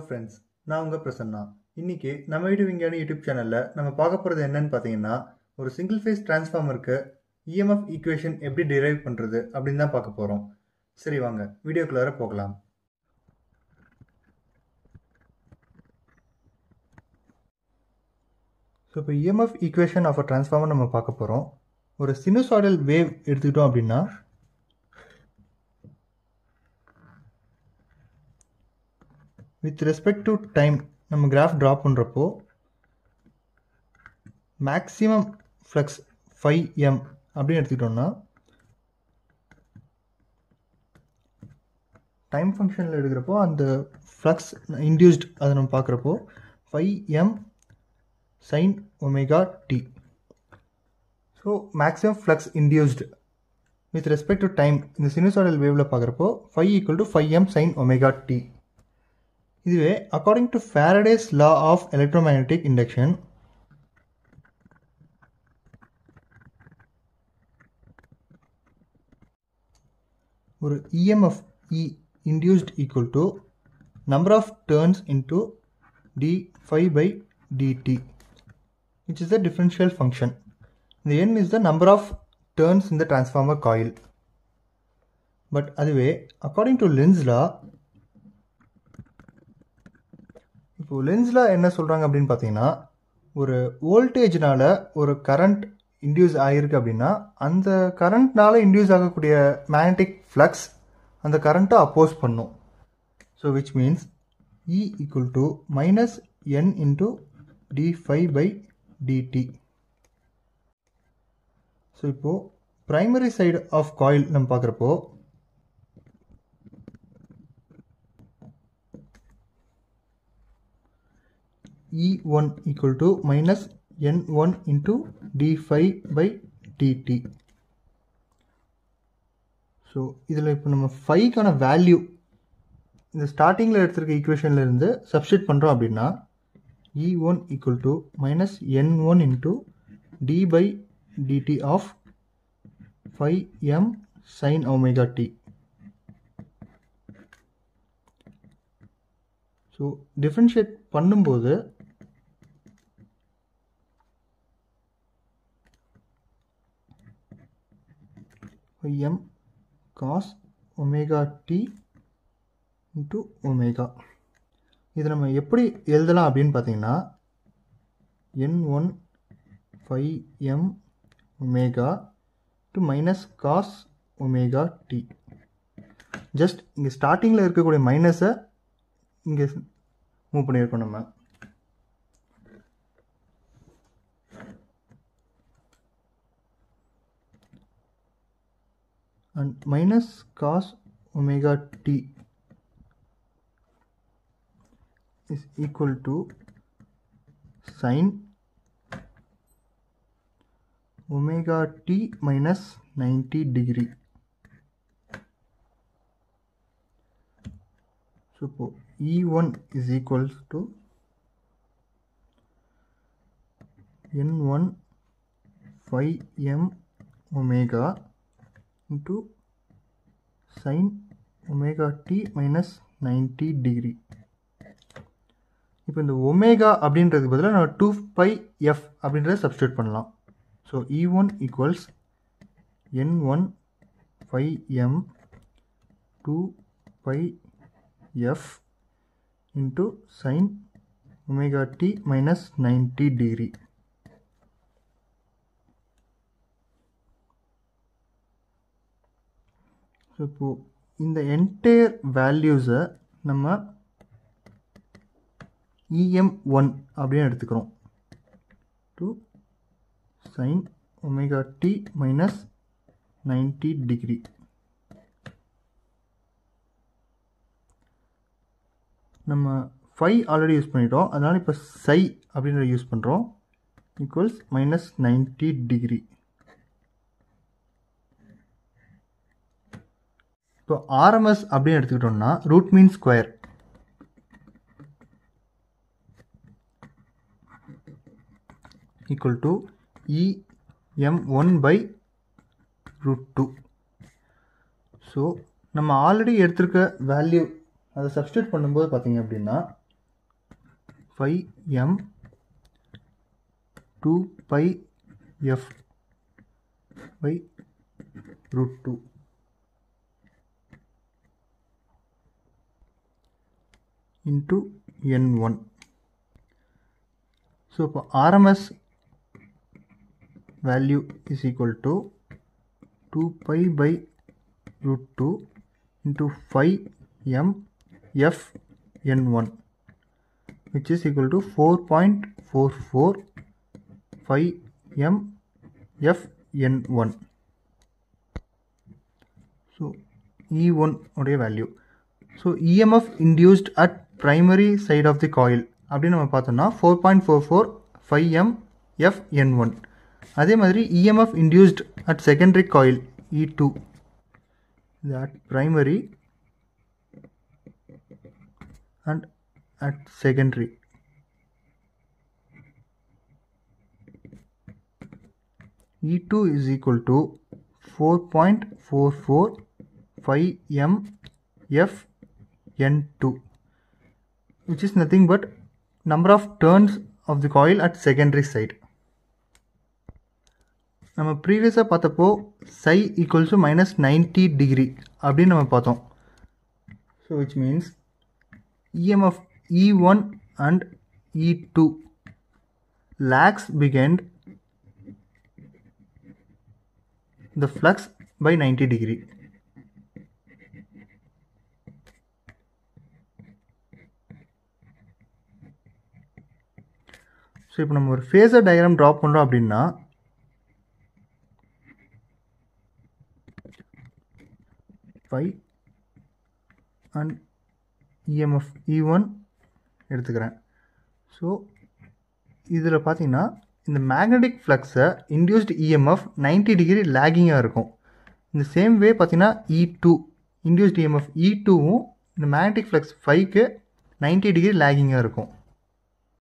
Friends நான் உங்கள் பிரசன்னா இன்னைக்கு நம்ம வீடு விஞ்ஞானி யூடியூப் சேனலில் நம்ம பார்க்க போகிறது என்னன்னு பார்த்தீங்கன்னா ஒரு சிங்கிள் ஃபேஸ் டிரான்ஸ்ஃபார்மருக்கு இஎம்எஃப் ஈக்குவேஷன் எப்படி டிரைவ் பண்ணுறது அப்படின்னு தான் பார்க்க போகிறோம் சரி வாங்க வீடியோக்குள்ளார போகலாம் ஸோ இப்போ EMF equation of a transformer நம்ம பார்க்க போகிறோம் ஒரு சினுசாய்டல் வேவ் எடுத்துக்கிட்டோம் அப்படின்னா வித் ரெஸ்பெக்ட் டு டைம் நம்ம கிராஃப் ட்ரா பண்ணுறப்போ மேக்ஸிமம் ஃப்ளக்ஸ் ஃபைவ் எம் அப்படின்னு எடுத்துக்கிட்டோம்னா டைம் ஃபங்க்ஷனில் எடுக்கிறப்போ அந்த ஃப்ளக்ஸ் இன்டியூஸ்ட் அதை நம்ம பார்க்குறப்போ five m sine omega t so maximum flux induced with respect to time இந்த சினுசாய்டல் வேவில் பார்க்குறப்போ five equal to five m sine omega t இதுவே according to Faraday's law of electromagnetic induction ஒரு EMF E induced equal to number of turns into d five by dt which is the differential function. The n is the number of turns in the transformer coil. But அதுவே according to Lenz law இப்போ லென்ஸ்ல என்ன சொல்கிறாங்க அப்படின்னு பார்த்தீங்கன்னா ஒரு வோல்டேஜ்னால ஒரு current induce ஆகிருக்கு அப்படின்னா அந்த கரண்ட்னால இன்டியூஸ் ஆகக்கூடிய மேக்னட்டிக் ஃப்ளக்ஸ் அந்த கரண்ட்டை அப்போஸ் பண்ணும் so which means E equal to minus N into d five by dt so இப்போது ப்ரைமரி சைடு ஆஃப் காயில் நம்ம பார்க்குறப்போ E one equal to minus N one into d five by dt so இதில் இப்போ நம்ம ஃபைவ்க்கான value இந்த ஸ்டார்டிங்கில் எடுத்திருக்க ஈக்குவேஷனில் இருந்து சப்ஸ்டியூட் பண்ணுறோம் அப்படின்னா E1 equal to minus N1 into d by dt of 5m sin omega t. So differentiate பண்ணும்போது m cos omega t into omega இது நம்ம எப்படி எழுதலாம் அப்படின்னு பார்த்தீங்கன்னா N one five m omega to minus cos omega t just இங்கே ஸ்டார்டிங்கில் இருக்கக்கூடிய மைனஸை இங்கே மூவ் பண்ணியிருக்கோம் நம்ம and minus cos omega t is equal to sine omega t minus 90 degree. So E1 is equals to N1 phi m omega into sine omega t minus 90 degree. இப்போ இந்த omega அப்படின்றதுக்கு பதிலாக நம்ம டூ பை எஃப் அப்படின்றத substitute பண்ணலாம் so E one equals N one five m two pi f into sine omega t minus ninety degree so இப்போது இந்த entire வேல்யூஸை நம்ம இஎம் ஒன் அப்படின்னு எடுத்துக்கிறோம் to sine omega t minus ninety degree நம்ம five already use பண்ணிட்டோம் அதனால் இப்போ சை அப்படின்றத யூஸ் பண்ணுறோம் ஈக்குவல்ஸ் மைனஸ் நைன்டி டிகிரி இப்போ ஆர்எம்எஸ் அப்படின்னு எடுத்துக்கிட்டோம்னா root mean square equal to E m1 by root 2 so நம்ம ஆல்ரெடி எடுத்திருக்க வேல்யூ அதை சப்ஸ்டியூட் பண்ணும்போது பார்த்தீங்க அப்படின்னா phi m two pi f by root two into N one so இப்போ RMS value is equal to two pi by root 2 into 5 m f n1 which is equal to 4.44 5 m f n1 so e1 உடைய value so emf induced at primary side of the coil அப்படின்னு நம்ம பார்த்தோம்னா four point four four phi m f N one அதே மாதிரி EMF induced at secondary coil E two that primary and at secondary E2 is equal to 4.445 m f n2 which is nothing but number of turns of the coil at secondary side நம்ம ப்ரீவியஸாக பார்த்தப்போ psi equals to minus ninety degree அப்படின்னு நம்ம பார்த்தோம் so which means EMF E one and E two lags behind the flux by 90 degree. So இப்போ நம்ம ஒரு phasor diagram draw பண்ணுறோம் அப்படின்னா phi and EMF E one எடுத்துக்கிறேன் ஸோ இதில் பார்த்தீங்கன்னா இந்த மேக்னெட்டிக் ஃப்ளக்ஸை இன்டியூஸ்டு இஎம்எஃப் நைன்டி டிகிரி லேகிங்காக இருக்கும் இந்த சேம் வே பார்த்தீங்கன்னா E two induced EMF E டூவும் இந்த மேக்னெட்டிக் ஃப்ளக்ஸ் ஃபைவ்க்கு நைன்டி டிகிரி லேகிங்காக இருக்கும்